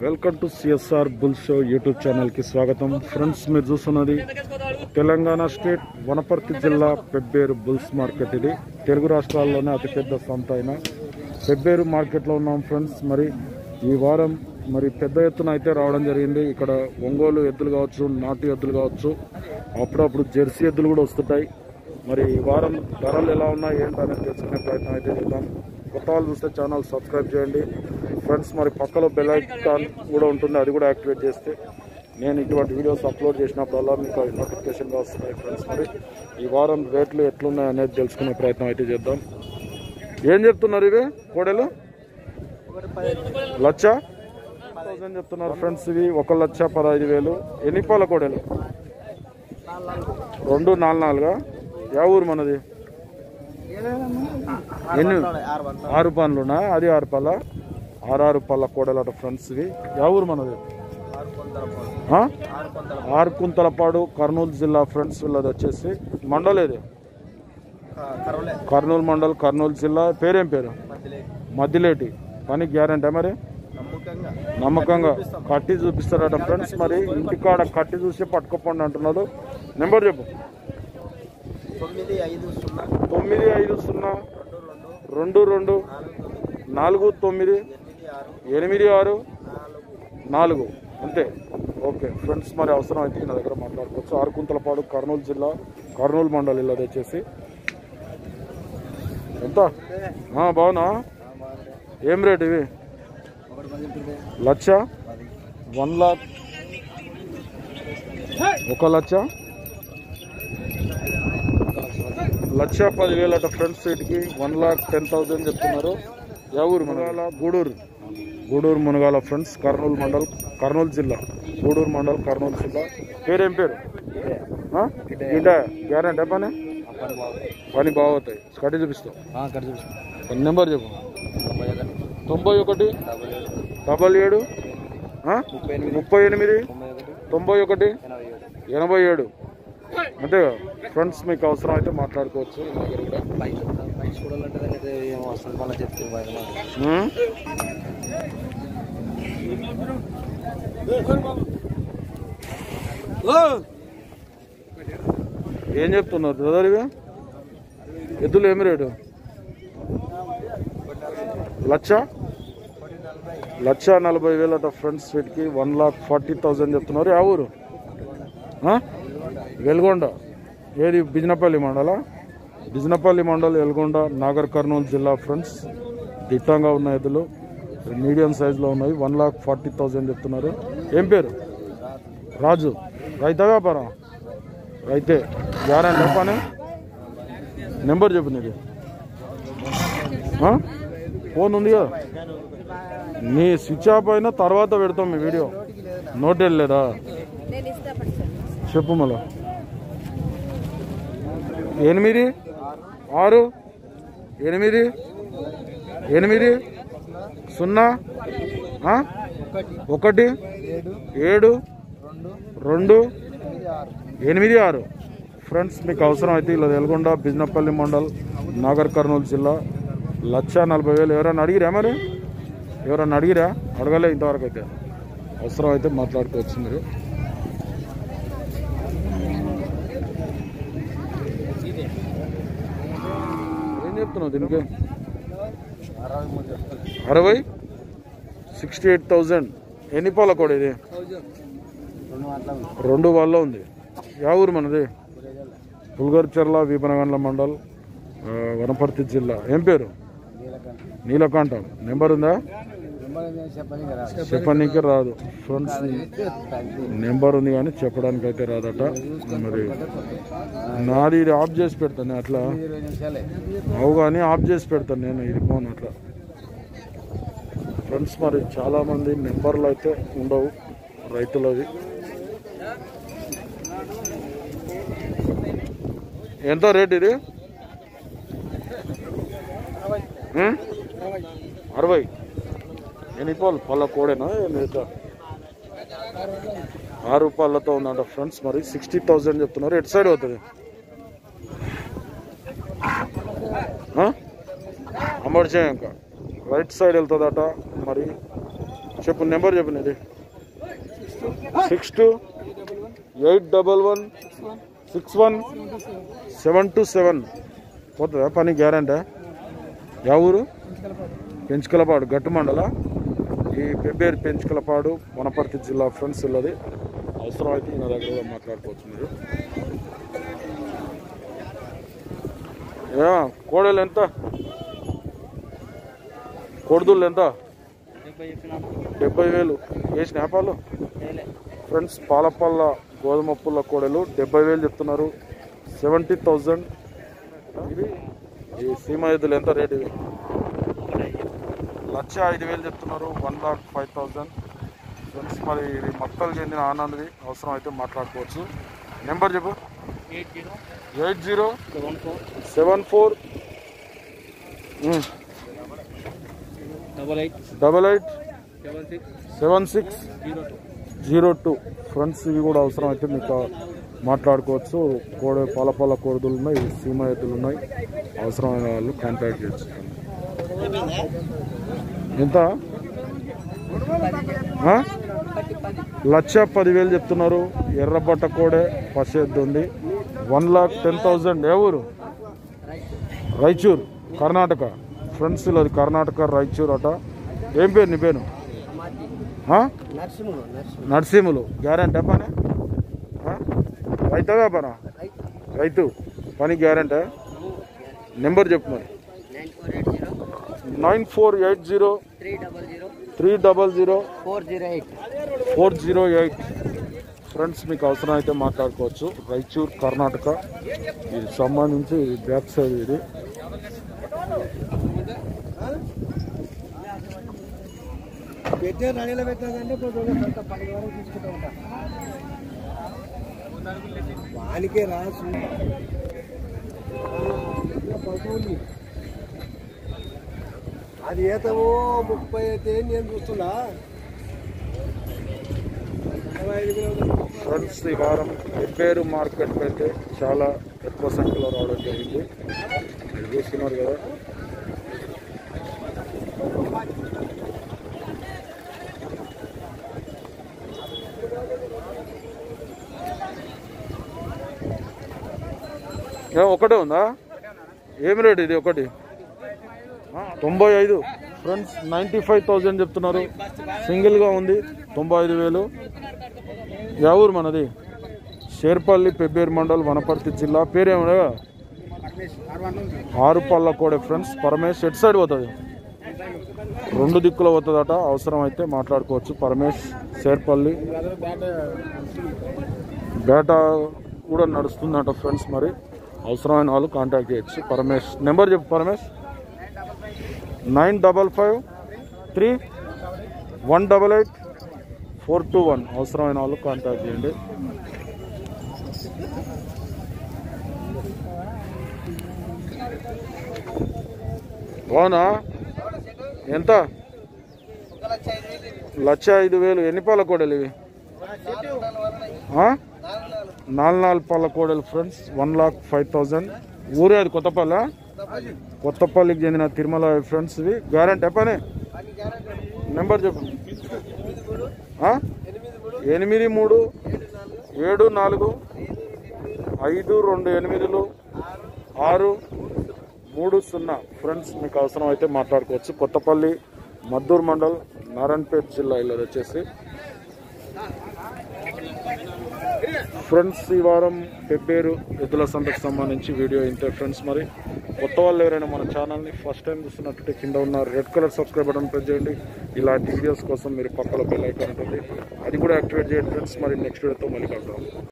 Welcome to CSR bull show YouTube channel కి స్వాగతం friends మీరు చూస్తున్నది తెలంగాణ స్టేట్ వనపర్తి జిల్లా పెబ్బేరు బుల్స్ మార్కెట్ ఇది తెలుగు రాష్ట్రాల్లోనే అతిపెద్ద సంత అయిన పెబ్బేరు మార్కెట్లో ఉన్నాం ఫ్రెండ్స్ మరి ఈ వారం మరి పెద్ద ఎత్తున అయితే రావడం జరిగింది ఇక్కడ ఒంగోలు ఎద్దులు కావచ్చు నాటు ఎద్దులు కావచ్చు అప్పుడప్పుడు జెర్సీ ఎద్దులు కూడా వస్తుంటాయి మరి ఈ వారం ధరలు ఎలా ఉన్నాయి ఏంటనేది తెలుసుకునే ప్రయత్నం అయితే చేద్దాం కొత్త వాళ్ళు చూస్తే ఛానల్ సబ్స్క్రైబ్ చేయండి ఫ్రెండ్స్ మరి పక్కలో బెల్ ఐకాన్ కూడా ఉంటుంది అది కూడా యాక్టివేట్ చేస్తే నేను ఇటువంటి వీడియోస్ అప్లోడ్ చేసినప్పుడల్లా మీకు అవి నోటిఫికేషన్గా వస్తున్నాయి ఫ్రెండ్స్ మరి ఈ వారం రేట్లు ఎట్లున్నాయి అనేది తెలుసుకునే ప్రయత్నం అయితే చేద్దాం ఏం చెప్తున్నారు ఇవి కోడలు లచ్చ థౌసండ్ చెప్తున్నారు ఫ్రెండ్స్ ఇవి ఒక లక్ష పదహైదు వేలు ఎన్ని పాల కోడలు రెండు నాలుగు నాలుగా యా ఊరు మనది ఎన్ని ఆరు పనులునా అది ఆరు పళ్ళ ఆరు పళ్ళ కోడలట ఫ్రెండ్స్ ఇవి యా ఊరు మనది ఆ? ఆరుకుంతలపాడు కర్నూలు జిల్లా ఫ్రెండ్స్ వీళ్ళది వచ్చేసి మండల్ ఏది కర్నూలు మండల్ కర్నూలు జిల్లా పేరేం పేరు మద్దిలేటి పని గ్యారంటీ మరి నమ్మకంగా కట్టి చూపిస్తారట ఫ్రెండ్స్ మరి ఇంటికాడ కట్టి చూసి పట్టుకోపండి అంటున్నాడు నెంబర్ చెప్పు తొమ్మిది ఐదు సున్నా తొమ్మిది ఐదు సున్నా రెండు రెండు రెండు రెండు నాలుగు తొమ్మిది ఎనిమిది ఆరు ఎనిమిది ఆరు నాలుగు నాలుగు అంతే ఓకే ఫ్రెండ్స్ మరి అవసరం అయితే నా దగ్గర మాట్లాడుకోవచ్చు ఆరుకుంతలపాడు కర్నూలు జిల్లా కర్నూలు మండలి ఇలా వచ్చేసి ఎంత ఆ, బాగున్నా ఏం రేట్ ఇవి ఒకటి పది ఉంటుంది లక్ష పది వన్ లాక్ ఒక లక్ష లక్ష పదివేలు అట ఫ్రెండ్స్ వీటికి వన్ లాక్ టెన్ థౌసండ్ చెప్తున్నారు యా ఊరు మునగాల గూడూరు గూడూరు మునగాల ఫ్రెండ్స్ కర్నూలు మండల్ కర్నూలు జిల్లా గూడూరు మండల్ కర్నూలు జిల్లా పేరేం పేరు గిడ్డ గ్యారంటీ పని పని బాగుతాయి కట్టి చూపిస్తావు ఇక్కడ చూపిస్తాం నెంబర్ చెప్పు తొంభై ఒకటి తొంభై ఒకటి డెబ్బై ఏడు డబల్ ఏడు ఆ? ముప్పై ఎనిమిది ముప్పై ఎనిమిది తొంభై ఒకటి తొంభై ఒకటి ఎనభై ఎనభై ఏడు ఏడు అంతే ఫ్రెండ్స్ మీకు అవసరం అయితే మాట్లాడుకోవచ్చు నా దగ్గర కూడా పైస పైస చూడాలంటే దానికి ఏం వస్తుంది మళ్ళీ చెప్తే బయట ఉమ్. ఏం చెప్తున్నారు బ్రదర్ ఇవి ఎద్దులు ఏమి రేటు లక్ష లక్ష నలభై వేలు అట ఫ్రెండ్స్ వీటికి వన్ లాక్ ఫార్టీ థౌజండ్ చెప్తున్నారు ఆ ఊరు ఆ? వెల్గొండ ఏది బిజినపల్లి మండల బిజినపల్లి మండల్ వెల్గొండ నాగర్ కర్నూలు జిల్లా ఫ్రెండ్స్ దిట్టంగా ఉన్న ఎద్దులు మీడియం సైజులో ఉన్నాయి వన్ లాక్ ఫార్టీ థౌజండ్ చెప్తున్నారు ఏం పేరు రాజు రైతా వ్యాపారం రైతే గ్యారంటీ పని నెంబర్ చెప్పు నీది ఆ? ఫోన్ ఉంది కదా నీ స్విచ్ ఆఫ్ అయినా తర్వాత పెడతాం మీ వీడియో నోట్ వెళ్ళలేదా నేను ఇష్టపడి సార్ చెప్పు మళ్ళా ఎనిమిది ఆరు ఎనిమిది ఎనిమిది సున్నా ఆ? ఒకటి ఏడు రెండు ఎనిమిది ఆరు ఫ్రెండ్స్ మీకు అవసరం అయితే ఇలా వెల్గొండ బిజినపల్లి మండల్ నాగర్ కర్నూలు జిల్లా లక్ష నలభై వేలు ఎవరైనా అడిగిరా మరి ఎవరైనా అడిగిరా అడగలే ఇంతవరకు అయితే అవసరం అయితే మాట్లాడుకోవచ్చు మీరు ఏం చెప్తున్నావు దీనికి అరవై మూడు చెప్తాను అరవై సిక్స్టీ ఎయిట్ థౌజండ్ ఎన్ని పాల కూడా ఇది రెండు మాటలు రెండు వాళ్ళ ఉంది యా ఊరు మనది పుల్గర్చర్ల వీపనగండ్ల మండల్ ఆ, వనపర్తి జిల్లా ఏం పేరు నీలకంఠం నెంబర్ ఉందా చెప్పని కదా చెప్పనీకి రాదు ఫ్రెండ్స్ నెంబర్ ఉంది కానీ చెప్పడానికి అయితే రాదట మరి నాది ఇది ఆఫ్ చేసి పెడతాను అట్లా ఇరవై నిమిషాలే అవు కానీ ఆఫ్ చేసి పెడతాను నేను ఇది ఫోన్ అట్లా ఫ్రెండ్స్ మరి చాలా మంది నెంబర్లు అయితే ఉండవు రైతులవి ఎంత రేట్ ఇది ఉం? అరవై ఎన్ని పాలు పళ్ళ కోడేనా లేదా ఆరు రూపాయలతో ఉందంట ఫ్రెండ్స్ మరి సిక్స్టీ థౌజండ్ చెప్తున్నారు ఎటు సైడ్ అవుతుంది ఆ? అమర్చేయంక రైట్ సైడ్ వెళ్తుందట మరి చెప్పు నెంబర్ చెప్పు నీది six two eight double one six one seven two seven పోతుందా పని గ్యారంటీ యా ఊరు పెంచుకలపాడు గట్టు మండల ఈ పెబ్బేరు పెంచుకలపాడు వనపర్తి జిల్లా ఫ్రెండ్స్ ఉన్నది అవసరం అయితే ఈయన దగ్గర కూడా మాట్లాడుకోవచ్చు మీరు యా, కోడలు ఎంత కోడిదుళ్ళు ఎంత డెబ్బై వేలు వేసిన వ్యాపారాలు ఫ్రెండ్స్ పాలపల్ల గోధుమ పుల్ల కోడలు డెబ్బై వేలు చెప్తున్నారు సెవెంటీ థౌజండ్ ఇది ఈ సీమ ఎద్దులు ఎంత రేట్ ఇవి లక్ష ఐదు వేలు చెప్తున్నారు one lakh five thousand friends మరి ఇది మొక్కలు చెందిన ఆనంద్ది అవసరం అయితే మాట్లాడుకోవచ్చు నెంబర్ చెప్పు eight zero seven four double eight double eight double six seven six zero two zero two friends ఇవి కూడా అవసరం అయితే మీకు మాట్లాడుకోవచ్చు కోడ పాలపాల కోడదులు ఉన్నాయి సీమ ఎద్దులు ఉన్నాయి అవసరమైన వాళ్ళు కాంటాక్ట్ చేయొచ్చు ఎంత ఆ? లక్ష పదివేలు చెప్తున్నారు ఎర్రబట్ట కోడే పసి ఎద్దు ఉంది వన్ లాక్ టెన్ థౌజండ్ ఏ ఊరు రాయచూర్ కర్ణాటక ఫ్రెండ్స్ అది కర్ణాటక రాయచూర్ అట ఏం పేరు నీ పేరు ఆ? నర్సింహులు నర్సింహులు నర్సీములు గ్యారంటీ పని ఆ? రైతా వ్యాపారం రైతు పని గ్యారంటీ నెంబర్ చెప్పు మరి nine four eight zero nine four eight zero three double zero three double zero four zero eight four zero eight friends మీకు అవసరం అయితే మాట్లాడుకోవచ్చు రాయచూర్ కర్ణాటక ఇది సంబంధించి బ్యాక్ సైడ్ ఇది పెట్టే రెడీలో పెట్టాలంటే కొంచెం కొంత పది వరకు తీసుకుంటూ ఉంటా వానికే రాసు పశువులు అది ఏతమో ముప్పై అయితే నేను చూస్తున్నా ఇరవై ఐదు కిలోమీటర్లు. ఫ్రెండ్స్ ఈ వారం పెబ్బేరు మార్కెట్ అయితే చాలా ఎక్కువ సంఖ్యలో రావడం జరిగింది మీరు చూస్తున్నారు కదా ఏ, ఒకటే ఉందా ఏం రేట్ ఇది ఒకటి తొంభై ఐదు ఫ్రెండ్స్ నైంటీ ఫైవ్ థౌజండ్ చెప్తున్నారు సింగిల్గా ఉంది తొంభై ఐదు వేలు యా ఊరు మనది షేర్పల్లి పెబ్బేరు మండల్ వనపర్తి జిల్లా పేరేమనగా ఆరుపల్ల కోడే ఫ్రెండ్స్ పరమేష్ ఎటు సైడ్ పోతుంది రెండు దిక్కులు పోతుందట అవసరం అయితే మాట్లాడుకోవచ్చు పరమేష్ షేర్పల్లి బేటా కూడా నడుస్తుందట ఫ్రెండ్స్ మరి అవసరమైన వాళ్ళు కాంటాక్ట్ చేయొచ్చు పరమేష్ నెంబర్ చెప్పు Paramesh nine double five three one double eight four two one అవసరమైన వాళ్ళు కాంటాక్ట్ చేయండి అవునా ఎంత లక్ష ఐదు వేలు ఎన్ని పాల కోడలు ఇవి ఆ? నాలుగు నాలుగు పాల కోడలు friends one lakh five thousand ఊరే అది కొత్తపల్లి కొత్తపల్లికి చెందిన తిరుమల ఫ్రెండ్స్ ఇవి గ్యారంటీ పని నెంబర్ చెప్పు ఆ? ఎనిమిది మూడు ఏడు నాలుగు ఐదు రెండు ఎనిమిదిలు ఆరు మూడు సున్నా ఫ్రెండ్స్ మీకు అవసరం అయితే మాట్లాడుకోవచ్చు కొత్తపల్లి మద్దూరు మండల్ నారాయణపేట జిల్లా ఇలా వచ్చేసి ఫ్రెండ్స్ ఈ వారం పెబ్బేరు ఎద్దుల సంతకు సంబంధించి వీడియో ఇంతే ఫ్రెండ్స్ మరి కొత్త వాళ్ళు ఎవరైనా మన ఛానల్ని ఫస్ట్ టైం చూస్తున్నట్టు కింద ఉన్న red colour subscribe button press చేయండి ఇలాంటి వీడియోస్ కోసం మీరు పక్కన బెల్ ఐకాన్ ఉంటుంది అది కూడా యాక్టివేట్ చేయండి ఫ్రెండ్స్ మరి నెక్స్ట్ వీడియోతో మళ్ళీ కలుద్దాం